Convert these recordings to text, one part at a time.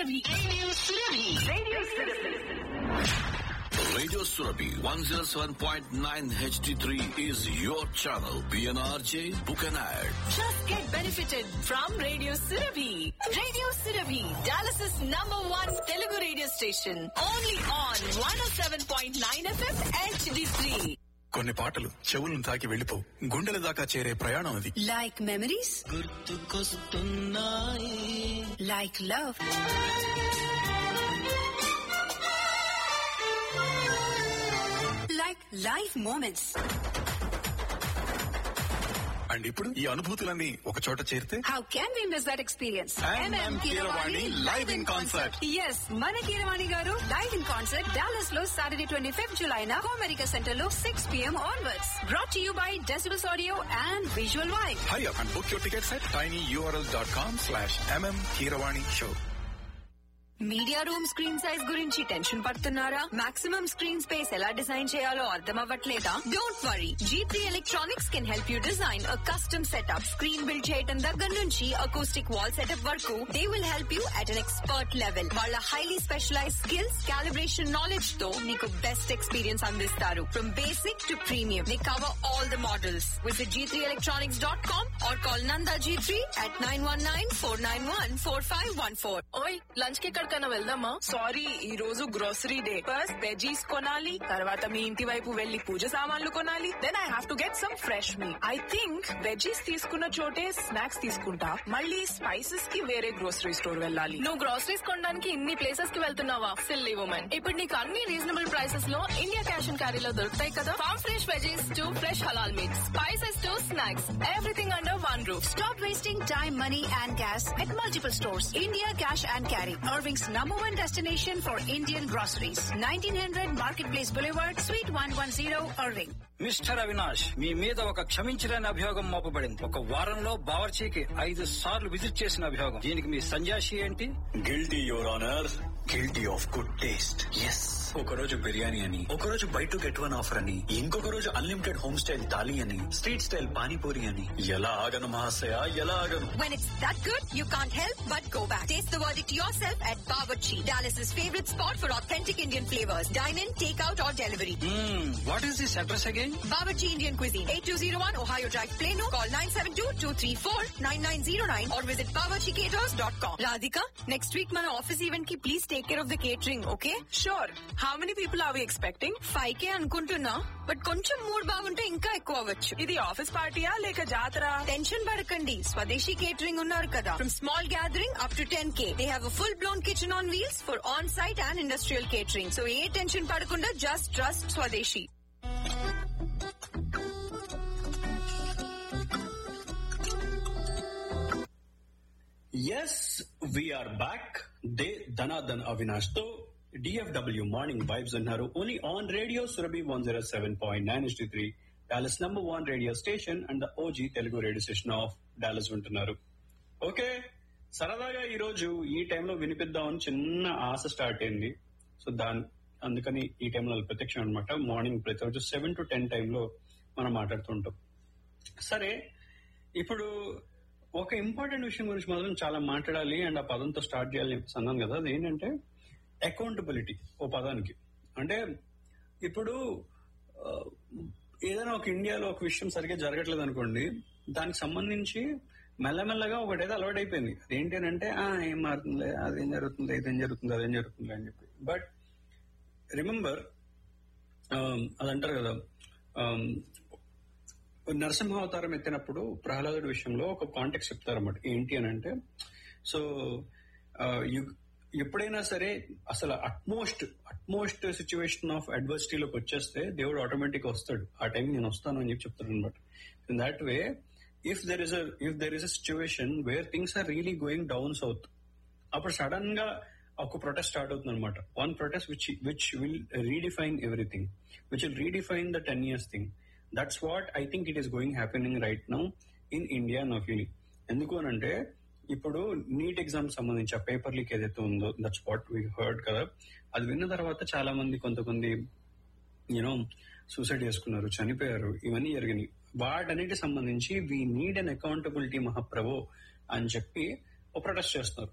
Surabhi. Radio Surabhi. Radio Surabhi. Radio Surabhi 107.9 HD3 is your channel. PNRJ, book an ad. Just get benefited from Radio Surabhi. Radio Surabhi, Dallas's number one Telugu radio station. Only on 107.9 FM HD3. కొన్ని పాటలు చెవులను తాకి వెళ్ళిపోవు గుండెల దాకా చేరే ప్రయాణం అది Like memories? Like love? Like life moments. And ఇప్పుడు ఈ అనుభూతులన్నీ ఒక చోట చేరితే How can we miss that experience? MM Keeravani live in concert. Yes, మన Keeravani garu live in concert Dallas లో సాటర్డే ట్వంటీ ఫిఫ్త్ జులై నా అమెరికా సెంటర్ లో six PM onwards brought you by decibels audio and visual vibe high up and book your tickets at tiny URL dot com slash MM Keeravani show media room screen size గురించి tension పడుతున్నారా maximum screen space ఎలా design చేయాలో అర్థం అవ్వట్లేదా don't worry G3 electronics can help you design a custom setup screen build చేయడం దగ్గర నుంచి acoustic wall setup వరకు they will help you at an expert level వాళ్ళ highly specialise skills calibration knowledge తో మీకు బెస్ట్ ఎక్స్పీరియన్స్ అందిస్తారు from basic to premium they cover all the models visit G three electronics dot com or call నందా G three at nine one nine four nine one four five one four ఓయ్ lunch కి ఎక్కడికైనా వెళ్దామా sorry ఈ రోజు grocery day first veggies కొనాలి తర్వాత మీ ఇంటి వైపు వెళ్లి పూజ సామాన్లు కొనాలి then I have to get some fresh meat I think veggies తీసుకున్న చోటే స్నాక్స్ తీసుకుంటా మళ్ళీ స్పైసెస్ కి వేరే గ్రోసరీ స్టోర్ వెళ్ళాలి నువ్వు గ్రోసరీస్ కొనడానికి ఇన్ని ప్లేసెస్ కి వెళ్తున్నావా సిల్లీ ఉమెన్ ఇప్పుడు నీకు అన్ని రీజనబుల్ ప్రైసెస్ లో ఇండియా క్యాష్ అండ్ క్యారీలో దొరుకుతాయి కదా farm fresh veggies to fresh halal meats spices to snacks everything under one roof Stop wasting time, money, and gas at multiple stores. India Cash and Carry, Irving's number one destination for Indian groceries. 1900 Marketplace Boulevard, Suite 110, Irving. Mister Avinash మీ మీద ఒక క్షమించలేని అభియోగం మోపబడింది ఒక వారంలో బావర్చీకి ఐదు సార్లు visit చేసిన అభియోగం దీనికి మీ సంజాషి ఏంటి guilty your honour guilty of good taste yes ఒక రోజు బిర్యానీ అని ఒక రోజు buy two get one offer అని ఇంకొక రోజు అన్లిమిటెడ్ హోమ్ స్టైల్ థాలీ అని స్ట్రీట్ స్టైల్ పానీపూరి అని ఎలా ఆగను మహాశయ ఎలా ఆగను When it's that good, you can't help but go back. Taste the verdict yourself at Bawarchi, Dallas's favorite spot for authentic Indian flavors. Dine in, take out, or delivery. What is this address again Bawarchi Indian Cuisine, 8201 Ohio Drive, Plano. Call 972-234-9909 or visit bawarchicaters.com. Radhika, next week మన office event కి please take care of the catering okay sure how many people are we expecting five K అనుకుంటున్నా but కొంచెం mood బాగుంటే ఇంకా ఎక్కువ అవ్వచ్చు ఇది office పార్టీయా లేక జాతర టెన్షన్ పడకండి స్వదేశీ కేటరింగ్ ఉన్నారు కదా from small gathering up to ten K they have full blown kitchen on wheels for on site and industrial catering so ఏ టెన్షన్ పడకుండా just trust Swadeshi yes we're back దే ధనాధన్ అవినాష్ తో డిఎఫ్డబ్ల్యూ మార్నింగ్ వైబ్స్ అన్నారు only on radio Surabhi one zero seven point nine S three Dallas number one radio station and the OG Telugu radio station of Dallas వింటున్నారు okay సరదాగా ఈ రోజు ఈ టైంలో వినిపిద్దామని చిన్న ఆశ స్టార్ట్ అయింది సో దాని అందుకని ఈ టైంలో ప్రత్యక్షం అనమాట మార్నింగ్ ప్రతి రోజు సెవెన్ టు టెన్ టైంలో మనం మాట్లాడుతుంటాం సరే ఇప్పుడు ఒక ఇంపార్టెంట్ విషయం గురించి మాత్రం చాలా మాట్లాడాలి అండ్ ఆ పదంతో స్టార్ట్ చేయాలి చెప్పేసి అన్నాను కదా అది ఏంటంటే అకౌంటబిలిటీ ఓ పదానికి అంటే ఇప్పుడు ఆ, ఏదైనా ఒక ఇండియాలో ఒక విషయం సరిగ్గా జరగట్లేదు అనుకోండి దానికి సంబంధించి మెల్లమెల్లగా ఒకటేదో అలవాటు అయిపోయింది అదేంటి అని అంటే "ఆ, ఏం మారుతుంది అదేం జరుగుతుంది ఇదేం జరుగుతుంది అదేం జరుగుతుంది అని చెప్పి బట్ రిమెంబర్ అదంటారు కదా um, నరసింహావతారం ఎత్తినప్పుడు ప్రహ్లాదుడి విషయంలో ఒక కాంటెక్స్ చెప్తారన్నమాట ఏంటి అని అంటే సో ఎప్పుడైనా సరే అసలు అట్మోస్ట్ అట్మోస్ట్ సిచ్యువేషన్ ఆఫ్ అడ్వర్సిటీలోకి వచ్చేస్తే దేవుడు ఆటోమేటిక్ వస్తాడు ఆ టైం నేను వస్తాను అని చెప్పి చెప్తాడు అనమాట in that way if there is if there is a situation where things are really going down south అప్పుడు సడన్ గా ఒక ప్రొటెస్ట్ స్టార్ట్ అవుతుంది అనమాట one protest which which will redefine everything which will redefine the ten years thing that's what I think it is going happening right now in India నా feeling ఎందుకు అని అంటే ఇప్పుడు నీట్ ఎగ్జామ్ సంబంధించి ఆ paper leak ఏదైతే ఉందో that's what we heard కదా అది విన్న తర్వాత చాలా మంది కొంతమంది యూనో సూసైడ్ చేసుకున్నారు చనిపోయారు ఇవన్నీ జరిగినాయి వాటన్నిటి సంబంధించి వి నీడ్ అన్ అకౌంటబిలిటీ మహాప్రభు అని చెప్పి ఒక ప్రొటెస్ట్ చేస్తున్నారు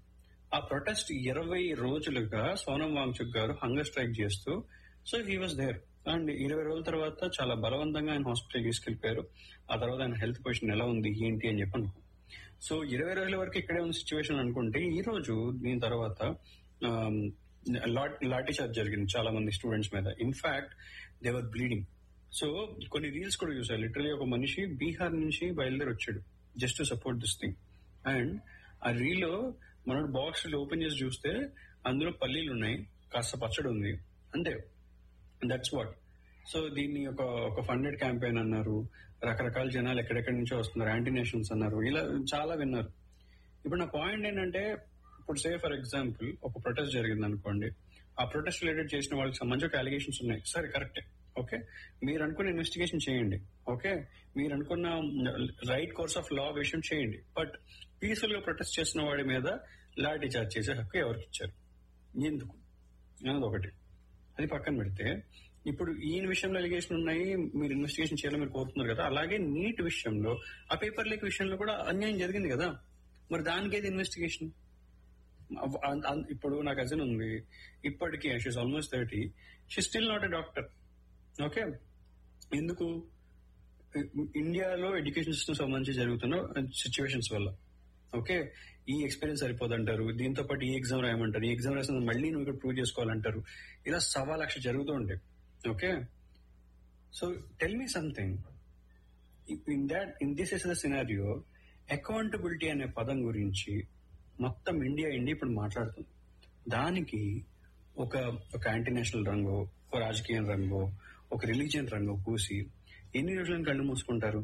ఆ ప్రొటెస్ట్ ఇరవై రోజులుగా సోనం వాంగ్చుక్ గారు హంగర్ స్ట్రైక్ చేస్తూ so he was there and ఇరవై రోజుల తర్వాత చాలా బలవంతంగా ఆయన హాస్పిటల్ తీసుకెళ్లిపోయారు ఆ తర్వాత ఆయన హెల్త్ పొజిషన్ ఎలా ఉంది ఏంటి అని చెప్పి అనుకో సో ఇరవై రోజుల వరకు ఇక్కడే ఉన్న సిచ్యువేషన్ అనుకుంటే ఈ రోజు దీని తర్వాత ఆమ్, లాట్- లాఠీ చార్జ్ జరిగింది చాలా మంది స్టూడెంట్స్ మీద ఇన్ఫాక్ట్ దేవర్ బ్లీడింగ్ సో కొన్ని రీల్స్ కూడా చూసారు లిటరలీ ఒక మనిషి బీహార్ నుంచి బయలుదేరి వచ్చాడు just to support this thing and ఆ రీల్ లో మనోడు బాక్స్ ఓపెన్ చేసి చూస్తే అందులో పల్లీలు ఉన్నాయి కాస్త పచ్చడి ఉంది అంతే దట్స్ వాట్ సో దీన్ని ఒక ఒక ఫండెడ్ క్యాంపెయిన్ అన్నారు రకరకాల జనాలు ఎక్కడెక్కడి నుంచో వస్తున్నారు యాంటీ నేషన్స్ అన్నారు ఇలా చాలా విన్నారు ఇప్పుడు నా పాయింట్ ఏంటంటే ఇప్పుడు సే ఫర్ ఎగ్జాంపుల్ ఒక ప్రొటెస్ట్ జరిగింది అనుకోండి ఆ ప్రొటెస్ట్ రిలేటెడ్ చేసిన వాళ్ళకి సంబంధించి ఒక అలిగేషన్స్ ఉన్నాయి సరే కరెక్టే ఓకే మీరు అనుకున్న ఇన్వెస్టిగేషన్ చేయండి ఓకే మీరు అనుకున్న రైట్ కోర్స్ ఆఫ్ లా విషయం చేయండి బట్ పీస్ఫుల్ గా ప్రొటెస్ట్ చేసిన వాడి మీద లాఠీ చార్జ్ చేసే హక్కు ఎవరికి ఇచ్చారు ఎందుకు అన్నది ఒకటి అది పక్కన పెడితే ఇప్పుడు ఈయన విషయంలో అలిగేషన్ ఉన్నాయి మీరు ఇన్వెస్టిగేషన్ చేయాలని మీరు కోరుతున్నారు కదా అలాగే నీట్ విషయంలో ఆ పేపర్ లీక్ విషయంలో కూడా అన్యాయం జరిగింది కదా మరి దానికి ఏది ఇన్వెస్టిగేషన్ ఇప్పుడు నా కజిన్ ఉంది ఇప్పటికీ she's almost thirty she still not a doctor okay ఎందుకు ఇండియాలో ఎడ్యుకేషన్ సిస్టమ్ సంబంధించి జరుగుతున్న సిచ్యువేషన్స్ వల్ల ఓకే ఈ ఎక్స్పీరియన్స్ సరిపోదంటారు దీంతో పాటు ఈ ఎగ్జామ్ రాయమంటారు ఈ ఎగ్జామ్ రాసిన మళ్ళీ నువ్వు ఇక్కడ ప్రూవ్ చేసుకోవాలంటారు ఇలా సవా లక్ష జరుగుతూ ఉంటాయి okay so tell me something in that in this is the scenario accountability అనే పదం గురించి మొత్తం ఇండియా ఇండియా ఇప్పుడు మాట్లాడుతుంది దానికి ఒక ఒక యాంటీ నేషనల్ రంగు ఒక రాజకీయ రంగు ఒక రిలీజియన్ రంగు పూసి ఎన్ని రోజులను కళ్ళు మూసుకుంటారు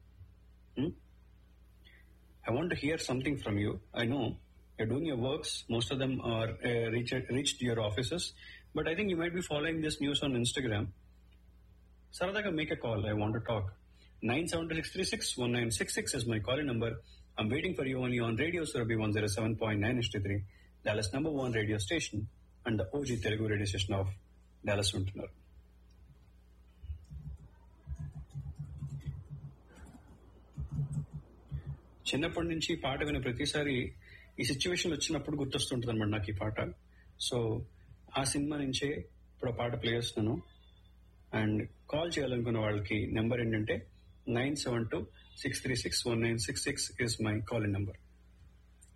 I want hear something from you I know you're doing your works. Most of them are uh, reached, reached your offices. But I think you might be following this news on Instagram. Saradaga, make a call. I want to talk. 97636 is my calling number. I'm waiting for you only on Radio Surabhi 107.9 HD3, Dallas number one radio station, and the OG Telugu radio station of Dallas Untunar. చిన్నప్పటి నుంచి ఈ పాట విన్న ప్రతిసారి ఈ situation వచ్చినప్పుడు గుర్తొస్తుంటుంది అనమాట నాకు ఈ పాట సో ఆ సినిమా నుంచే ఇప్పుడు ఆ పాట ప్లే చేస్తున్నాను అండ్ కాల్ చేయాలనుకున్న వాళ్ళకి నెంబర్ ఏంటంటే nine seven two six three six one nine six six is my call number